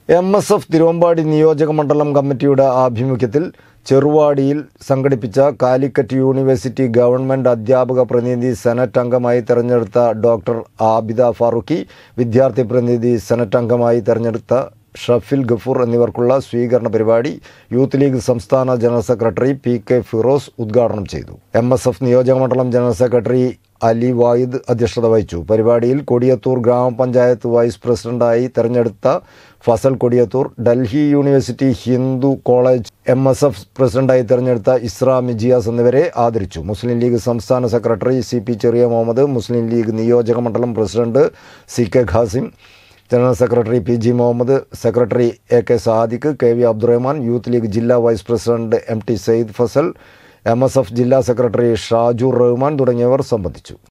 M S F Thiruvambady നിയോജക മണ്ഡലം കമ്മിറ്റിയുടെ ആഭിമുഖ്യത്തിൽ ചെറുവാടിയിൽ സംഘടിപ്പിച്ച കാലിക്കറ്റ് യൂണിവേഴ്സിറ്റി ഗവൺമെന്റ് അധ്യാപക പ്രതിനിധി സെനറ്റ് അംഗമായി തെരഞ്ഞെടുത്ത ഡോക്ടർ ആബിദ ഫാറൂഖി വിദ്യാർത്ഥി പ്രതിനിധി സെനറ്റ് അംഗമായി തെരഞ്ഞെടുത്ത ഷഫിൽ ഗഫൂർ എന്നിവർക്കുള്ള സ്വീകരണ പരിപാടി യൂത്ത് ലീഗ് സംസ്ഥാന general secretary P K Firos ഉദ്ഘാടനം ചെയ്തു എം എസ് എഫ് നിയോജകമണ്ഡലം ജനറൽ സെക്രട്ടറി അലി വായിദ് അധ്യക്ഷത വഹിച്ചു പരിപാടിയിൽ കൊടിയത്തൂർ ഗ്രാമപഞ്ചായത്ത് വൈസ് പ്രസിഡന്റായി തെരഞ്ഞെടുത്ത Fasal Kodiyathur Delhi university Hindu college M S F പ്രസിഡന്റായി തെരഞ്ഞെടുത്ത ഇസ്ര മിജിയാസ് എന്നിവരെ ആദരിച്ചു മുസ്ലിം ലീഗ് സംസ്ഥാന secretary C P Cheriya Muhammad Muslim League നിയോജക മണ്ഡലം president C K Khasim general secretary P G Muhammad secretary A K Sadiq K V Abdurahman youth league ജില്ലാ vice president M T Sayyid Fasal M S F ജില്ലാ സെക്രട്ടറി ഷാജുർ റഹ്മാൻ തുടങ്ങിയവർ സംബന്ധിച്ചു